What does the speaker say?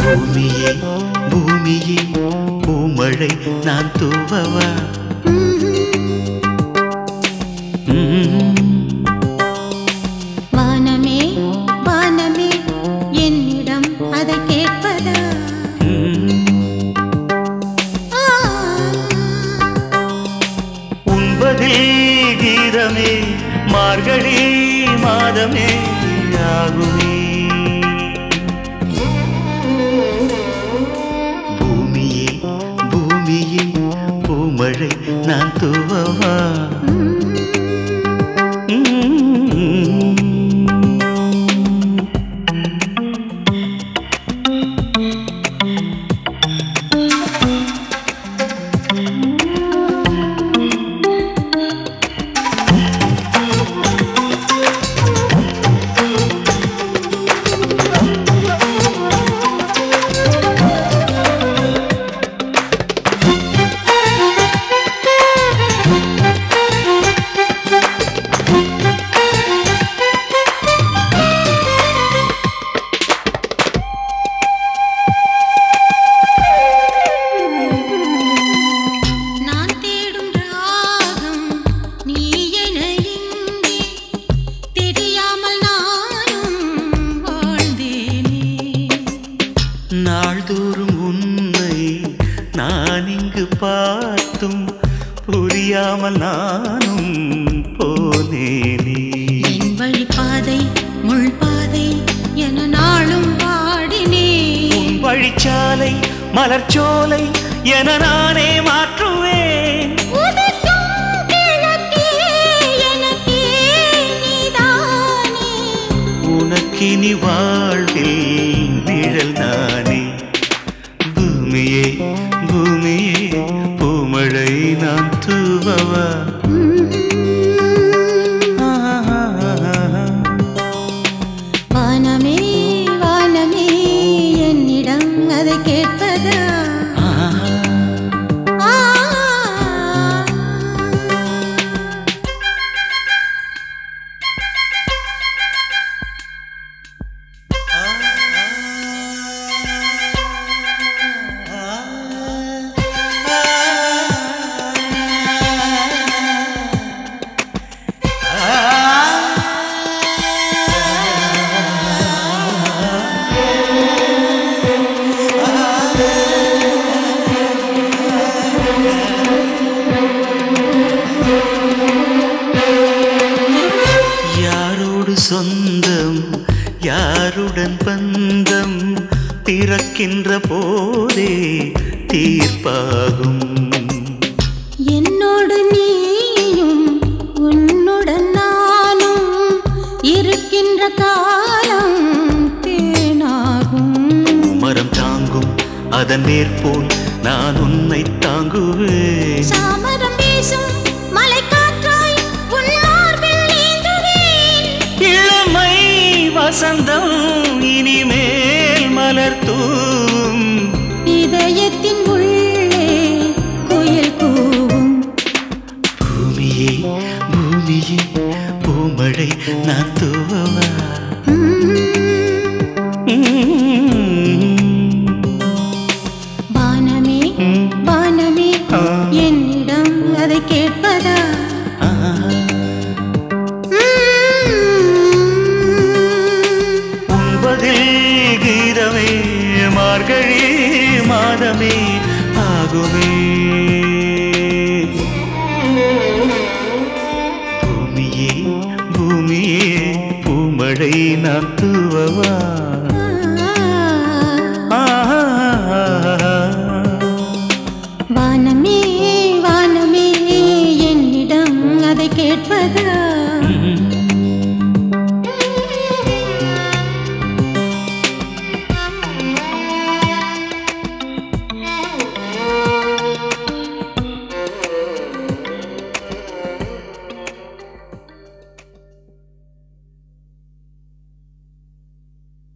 பூமியே பூமியே பூமழை நான் தூவவா ம்ம். வானமே வானமே என்னிடம் அதை கேட்பதா ம்ம். ஆ, உண்பதில் கீதமே மார்கழி மாதமே ஆகுமே பூமியே பூமியே பூமழை நான் தூவவா ம்ம். நான் தேடும் ராகம் நீ என இங்கே தெரியாமல் நானும் வாழ்ந்தேனே நாள்தோறும் உன்னை நான் இங்கு பார்த்தும் புரியாமல் நானும் போனேனே என் வழிப்பாதை முள் பாதை என நாளும் பாடினேன் உன் வழிச்சாலை மலர்ச்சோலை என நானே மாற்றுவேன் உதிக்கும் கிழக்கே எனக்கே நீதானே உனக்கினி வாழ்வில் நிழல் நானே பூமியே பூமியே பூமழை நான் தூவவா வானமே வானமே என்னிடம் அதை கேட்பதா ஆ. யாரோடு சொந்தம் யாருடன் பந்தம் பிறக்கின்ற போதே தீர்ப்பாகும் என்னோடு நீயும் உன்னுடன் நானும் இருக்கின்ற காலம் தேனாகும் மரம் தாங்கும் அதன் மேற்போல் நான் உன்னை தாங்குவேன் சாமரம் வீசும் மலைக்காற்றாய் உன் மார்பில் நீந்துவேன் இளமை வசந்தம் இனிமேல் மலர் தூவும் இதயத்தின் உள்ளே குயில் கூவும் பூமியே பூமியே பூமழை நான் தூவவா வானமே வானமே என்னிடம் அதை கேட்பதா உண்பதில் கீதமே மார்கழி மாதமே ஆகுமே பூமியே பூமியே பூமழை நான் தூவவா